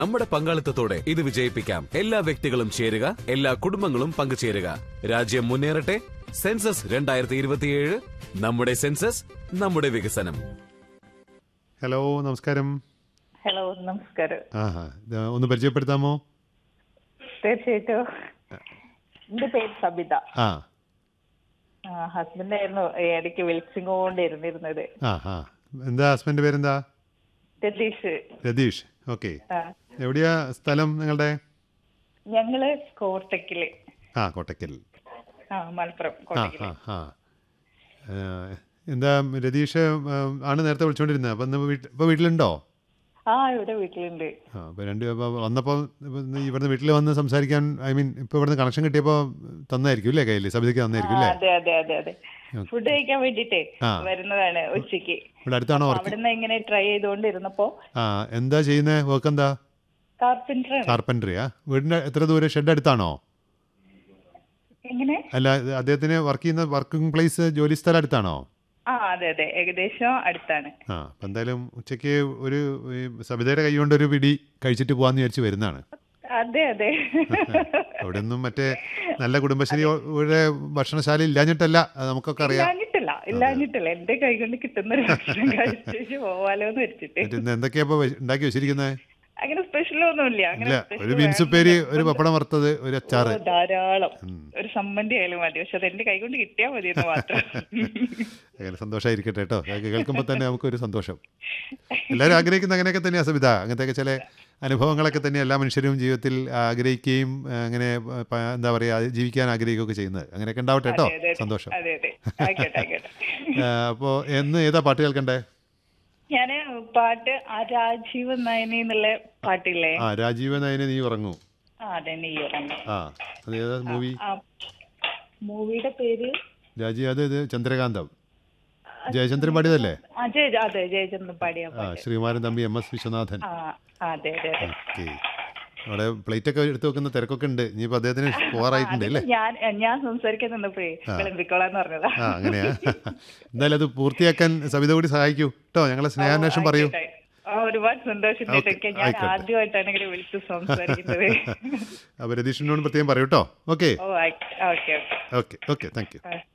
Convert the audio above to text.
നമ്മുടെ പങ്കാളിത്തത്തോടെ ഇത് വിജയിപ്പിക്കാം എല്ലാ വ്യക്തികളും ചേരുക എല്ലാ കുടുംബങ്ങളും പങ്കുചേരുക രാജ്യം മുന്നേറട്ടെ സെൻസസ് രണ്ടായിരത്തി ഇരുപത്തിയേഴ് നമ്മുടെ സെൻസസ് നമ്മുടെ വികസനം ഹലോ നമസ്കാരം ഹലോ നമസ്കാരം ആഹാ ഇത് ഒന്ന് പരിചയപ്പെടുത്താമോ തീർച്ചയായിട്ടും എന്റെ പേര് സബിത ആ ഹസ്ബൻഡ് ആയിരുന്നു ഇടയ്ക്ക് വിളിച്ചുകൊണ്ടിരുന്നിരുന്നത് ആ ആ എന്താ ഹസ്ബൻഡ് പേരെന്താ രതീഷ് രതീഷ് ഓക്കെ ആ. എവിടെയാ സ്ഥലം നിങ്ങളുടെ ഞങ്ങള് കോട്ടക്കില് ആ കോട്ടക്കൽ ആ മലപ്പുറം ആ കോട്ടക്കില് ആ ആ ഏ, എന്താ രതീഷ് ആ, ആണ് നേരത്തെ വിളിച്ചുകൊണ്ടിരുന്നത് അപ്പം ഇന്ന് വീട്ടിൽ ഇപ്പോൾ വീട്ടിലുണ്ടോ ആ ഇവിടെ വീട്ടിലുണ്ട് ആ അപ്പോൾ രണ്ട് അപ്പോൾ വന്നപ്പോൾ ഇവിടുന്ന് വീട്ടിൽ വന്ന് സംസാരിക്കാൻ ഐ മീൻ ഇപ്പോൾ ഇവിടുന്ന് കണക്ഷൻ കിട്ടിയപ്പോൾ തന്നായിരിക്കും അല്ലേ കയ്യിൽ സബിതയ്ക്ക് ആ, തന്നായിരിക്കും അല്ലേ അതെ അതെ അതെ അതെ ഫുഡ് കഴിക്കാൻ വേണ്ടിട്ടേ ആ. വരുന്നതാണ് ഉച്ചക്ക് ഇവിടെ അടുത്താണോ വർക്ക് അവിടുന്ന് ഇങ്ങനെ ട്രൈ ചെയ്തുകൊണ്ടിരുന്നപ്പോ ആ എന്താ ചെയ്യുന്നത് വർക്ക് എന്താ കാർപ്പൻറ്റർ കാർപ്പൻട്രിയാ വീടിൻ്റെ എത്ര ദൂരം ഷെഡ് അടുത്താണോ എങ്ങനെ അല്ല ഇത് അദ്ദേഹത്തിന് വർക്ക് ചെയ്യുന്ന വർക്കിംഗ് പ്ലേസ് ജോലി സ്ഥലം അടുത്താണോ ആ അതെ അതെ ഏകദേശം അടുത്താണ് ആ അപ്പം എന്തായാലും ഉച്ചയ്ക്ക് ഒരു ഈ സബിതയുടെ കൈ കൊണ്ട് ഒരു പിടി കഴിച്ചിട്ട് പോകാന്ന് വിചാരിച്ച് വരുന്നതാണ് അതെ അതെ അവിടെ ഒന്നും മറ്റേ നല്ല കുടുംബശ്രീ ഇവിടെ ഭക്ഷണശാല ഇല്ലാഞ്ഞിട്ടല്ല അത് നമുക്കൊക്കെ അറിയാം ഇല്ലാഞ്ഞിട്ടില്ല ഇല്ലാഞ്ഞിട്ടില്ല എന്റെ കൈ കൊണ്ട് കിട്ടുന്ന ഒരു ഭക്ഷണം കഴിച്ചു പോവാലോ എന്ന് വെച്ചിട്ട് എന്നിട്ട് ഇന്ന് എന്തൊക്കെയാ ഇപ്പോൾ ഉണ്ടാക്കി വെച്ചിരിക്കുന്നത് അങ്ങനെ സ്പെഷ്യൽ ഒന്നുമില്ല അങ്ങനെ ഇല്ല special ഒരു ബീൻസുപ്പേരി വേണമെന്ന് ഒരു പപ്പടം വറുത്തത് ഒരു അച്ചാറ് ഓ, ധാരാളം ഒരു സമ്മന്തി ആയാലും മതി പക്ഷെ അത് എന്റെ കൈ കൊണ്ട് കിട്ടിയാൽ മതി എന്ന് മാത്രം അങ്ങനെ സന്തോഷമായിരിക്കട്ടെ കേട്ടോ അതൊക്കെ കേൾക്കുമ്പോൾ തന്നെ നമുക്കൊരു സന്തോഷം എല്ലാവരും ആഗ്രഹിക്കുന്ന അങ്ങനെയൊക്കെ തന്നെയാണ് സബിത അങ്ങനത്തെയൊക്കെ ചില അനുഭവങ്ങളൊക്കെ തന്നെ എല്ലാ മനുഷ്യരും ജീവിതത്തിൽ ആഗ്രഹിക്കുകയും ആ, അങ്ങനെ പ- എന്താ പറയുക ജീവിക്കാൻ ആഗ്രഹിക്കുകയൊക്കെ ചെയ്യുന്നത് അങ്ങനെയൊക്കെ ഉണ്ടാവട്ടെ കേട്ടോ അതെ, അതെ. സന്തോഷം അതെ അതെ ആയിക്കോട്ടെ ആയിക്കോട്ടെ അപ്പോൾ എന്ന് ഏതാ പാട്ട് കേൾക്കണ്ടേ ഞാന് പാട്ട് ആ രാജീവ് നയനി എന്നുള്ള പാട്ടില്ലേ ആ രാജീവൻ അതിനെ നീ ഉറങ്ങൂ ആ അതെ നീ ഉറങ്ങി ആ അത് ഏതാ മൂവി ആ മൂവിയുടെ പേര് രാജീവ് അത് ഇത് ചന്ദ്രകാന്തം ജയചന്ദ്രൻ പാടിയതല്ലേ അജയ് അതെ ജയചന്ദ്രൻ പാടിയ ആ പാട്ട് ശ്രീമാരൻ തമ്പി എം എസ് വിശ്വനാഥൻ ആ അതെ അതെ അതെ ഓക്കെ അവിടെ പ്ലേറ്റ് ഒക്കെ എടുത്ത് വെക്കുന്ന തിരക്കൊക്കെ ഉണ്ട് ഇനിയിപ്പോൾ അദ്ദേഹത്തിന് പോകാറായിട്ടുണ്ട് അല്ലേ ഞാൻ ഞാൻ സംസാരിക്കാൻ നിന്നപ്പോഴേ വിളമ്പിക്കോളാന്ന് പറഞ്ഞതാ ആ അങ്ങനെയാ എന്തായാലും അത് പൂർത്തിയാക്കാൻ സവിത കൂടി സഹായിക്കൂ കേട്ടോ ഞങ്ങളെ സ്നേഹാന്വേഷണം പറയൂ ആയിക്കോട്ടെ. ആ, ഒരുപാട് സന്തോഷം ഓക്കേ, കേട്ടോ ഞാൻ ആയിക്കോട്ടെ. ആദ്യമായിട്ടാണ് ഇങ്ങനെ വിളിച്ച് സംസാരിക്കുന്നത് അപ്പോൾ രതീഷിനോട് പ്രത്യേകം പറയൂ കേട്ടോ ഓക്കെ ഓ ആയിക്കോട്ടെ okay okay okay okay thank you ആ.